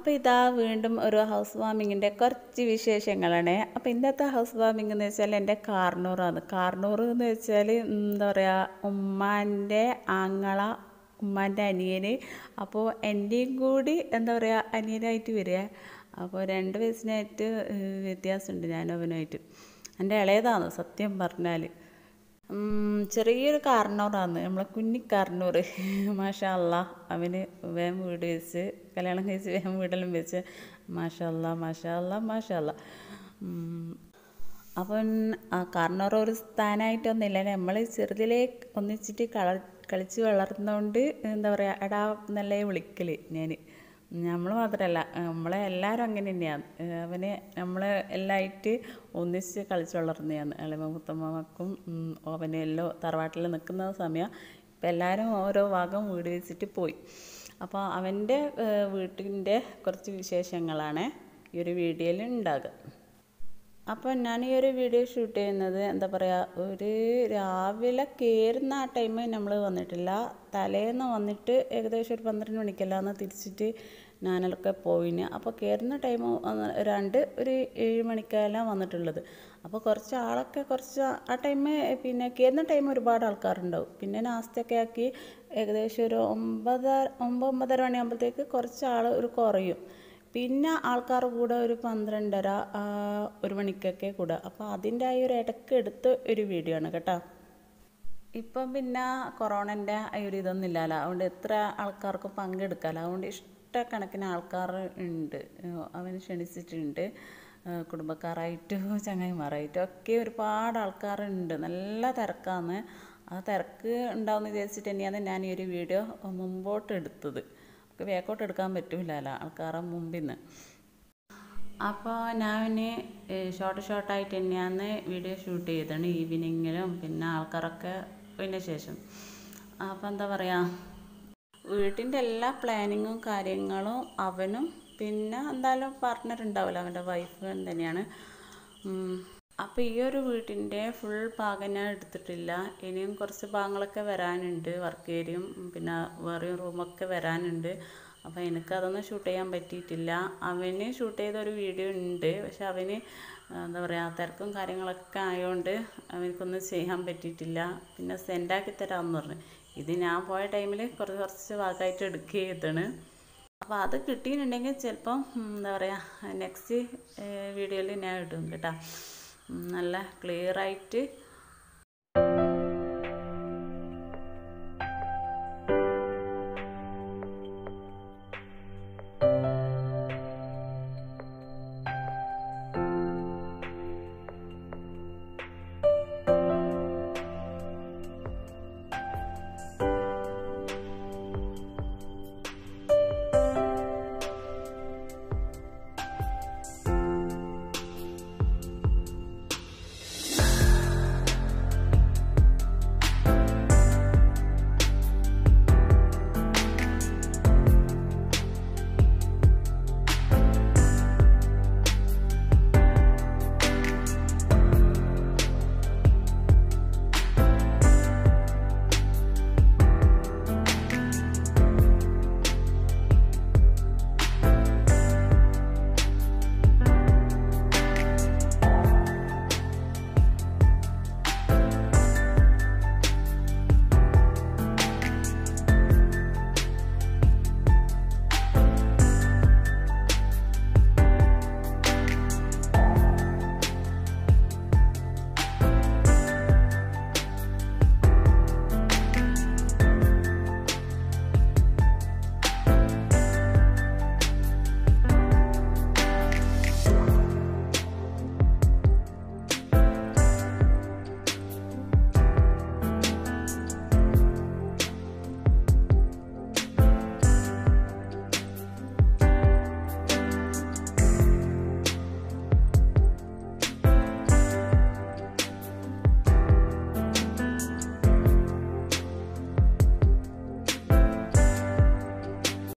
അപ്പോൾ ഇതാ വീണ്ടും ഒരു ഹൗസ് വാമിങ്ങിൻ്റെ കുറച്ച് വിശേഷങ്ങളാണ് അപ്പോൾ ഇന്നത്തെ ഹൗസ് വാമിംഗ് എന്ന് വെച്ചാൽ എൻ്റെ കാർണൂറാണ് കാർണൂർ എന്ന് വെച്ചാൽ എന്താ പറയുക ഉമ്മാൻ്റെ ആങ്ങള ഉമ്മാൻ്റെ അനിയന് അപ്പോൾ എൻ്റെയും കൂടി എന്താ പറയുക അനിയനായിട്ട് വരിക അപ്പോൾ രണ്ട് വയസ്സിനായിട്ട് ഏഹ്, വ്യത്യാസമുണ്ട് ഞാനും അവനുമായിട്ട് എൻ്റെ ഇളയതാണ് സത്യം പറഞ്ഞാൽ ഉം, ചെറിയൊരു കാർണൂറാണ് നമ്മളെ കുഞ്ഞി കാർണൂർ മാഷാ അല്ലാ അവന് വേഗം വീട് വെച്ച് കല്യാണം കഴിച്ച് വേഗം വീടെല്ലാം വെച്ച് മാഷാ അല്ലാ മാഷാ അല്ലാ മാഷാ അല്ലാ ഉം, അപ്പം ആ കാർണൂർ ഒരു സ്ഥാനമായിട്ടൊന്നുമില്ല നമ്മൾ ചെറുതിലേ ഒന്നിച്ചിട്ട് കള കളിച്ച് വളർന്നതുകൊണ്ട് എന്താ പറയുക എടാ എന്നല്ലേ വിളിക്കൽ ഞാൻ നമ്മൾ മാത്രമല്ല നമ്മളെ എല്ലാവരും അങ്ങനെ തന്നെയാണ് അവന് നമ്മൾ എല്ലായിട്ട് ഒന്നിച്ച് കളിച്ച് വളർന്നതാണ് ഇളമ മുത്തമ്മക്കും അവന് എല്ലാം തറവാട്ടിൽ നിൽക്കുന്ന സമയം ഇപ്പം എല്ലാവരും ഓരോ ഭാഗം വീട് വെച്ചിട്ട് പോയി അപ്പോൾ അവൻ്റെ വീട്ടിൻ്റെ കുറച്ച് വിശേഷങ്ങളാണ് ഈ ഒരു വീഡിയോയിൽ ഉണ്ടാകുക അപ്പോൾ ഞാൻ ഈ ഒരു വീഡിയോ ഷൂട്ട് ചെയ്യുന്നത് എന്താ പറയുക ഒരു രാവിലെ കയറുന്ന ആ ടൈം നമ്മൾ വന്നിട്ടില്ല തലേന്ന് വന്നിട്ട് ഏകദേശം ഒരു പന്ത്രണ്ട് മണിക്കെല്ലാന്ന് തിരിച്ചിട്ട് ഞാനൊക്കെ പോയിന് അപ്പോൾ കയറുന്ന ടൈം രണ്ട് ഒരു ഏഴ് മണിക്കെല്ലാം വന്നിട്ടുള്ളത് അപ്പോൾ കുറച്ച് ആളൊക്കെ കുറച്ച് ആ ടൈം പിന്നെ കയറുന്ന ടൈം ഒരുപാട് ആൾക്കാരുണ്ടാവും പിന്നെ നാസ്തയൊക്കെ ആക്കി ഏകദേശം ഒരു ഒമ്പത് ഒമ്പത് ഒമ്പതര മണിയാകുമ്പോഴത്തേക്ക് കുറച്ച് ആൾ ഒരു കുറയും പിന്നെ ആൾക്കാർ കൂടെ ഒരു പന്ത്രണ്ടര ആ, ഒരു മണിക്കൊക്കെ കൂടുക അപ്പോൾ അതിൻ്റെ ആ ഒരു ഇടയ്ക്ക് എടുത്ത ഒരു വീഡിയോ ആണ് കേട്ടോ ഇപ്പം പിന്നെ കൊറോണൻ്റെ ആ ഒരു ഇതൊന്നും ഇല്ലല്ലോ അതുകൊണ്ട് എത്ര ആൾക്കാർക്ക് പങ്കെടുക്കാമല്ലോ അതുകൊണ്ട് ഇഷ്ടക്കണക്കിന് ആൾക്കാർ ഉണ്ട് ഏഹ് അവന് ക്ഷണിച്ചിട്ടുണ്ട് ഏഹ് കുടുംബക്കാരായിട്ടും ചങ്ങായിമാരായിട്ടും ഒക്കെ ഒരുപാട് ആൾക്കാരുണ്ട് നല്ല തിരക്കാണ് ആ തിരക്ക് ഉണ്ടാവുമെന്ന് വിചാരിച്ചിട്ട് തന്നെയാണ് ഞാൻ ഈ ഒരു വീഡിയോ മുമ്പോട്ട് എടുത്തത് നമുക്ക് വേക്കോട്ട് എടുക്കാൻ പറ്റൂലല്ലോ ആൾക്കാരെ മുമ്പിൽ നിന്ന് അപ്പോൾ ഞാൻ ഷോർട്ട് ഷോർട്ടായിട്ട് തന്നെയാണ് വീഡിയോ ഷൂട്ട് ചെയ്തതാണ് ഈവനിങ്ങിലും പിന്നെ ആൾക്കാരൊക്കെ പോയതിന് ശേഷം അപ്പോൾ എന്താ പറയുക വീട്ടിൻ്റെ എല്ലാ പ്ലാനിങ്ങും കാര്യങ്ങളും അവനും പിന്നെ എന്തായാലും പാർട്ട്ണർ ഉണ്ടാവില്ല അവൻ്റെ വൈഫ് തന്നെയാണ് അപ്പോൾ ഈ ഒരു വീട്ടിൻ്റെ ഫുൾ ഭാഗം ഞാൻ എടുത്തിട്ടില്ല ഇനിയും കുറച്ച് ഭാഗങ്ങളൊക്കെ വരാനുണ്ട് വർക്ക് ഏരിയയും പിന്നെ വേറെയും റൂമൊക്കെ വരാനുണ്ട് അപ്പോൾ എനിക്കതൊന്നും ഷൂട്ട് ചെയ്യാൻ പറ്റിയിട്ടില്ല അവന് ഷൂട്ട് ചെയ്ത ഒരു വീഡിയോ ഉണ്ട് പക്ഷെ അവന് എന്താ പറയുക തിരക്കും കാര്യങ്ങളൊക്കെ ആയതുകൊണ്ട് അവനക്കൊന്നും ചെയ്യാൻ പറ്റിയിട്ടില്ല പിന്നെ സെൻഡാക്കി തരാമെന്ന് പറഞ്ഞു ഇത് ഞാൻ പോയ ടൈമിൽ കുറച്ച് കുറച്ച് ഭാഗമായിട്ട് എടുക്കുകയാണ് അപ്പോൾ അത് കിട്ടിയിട്ടുണ്ടെങ്കിൽ ചിലപ്പം ഉം, എന്താ പറയുക നെക്സ്റ്റ് വീഡിയോയിൽ ഞാൻ ഇടും കേട്ടോ ഉം, നല്ല ക്ലിയർ ആയിട്ട്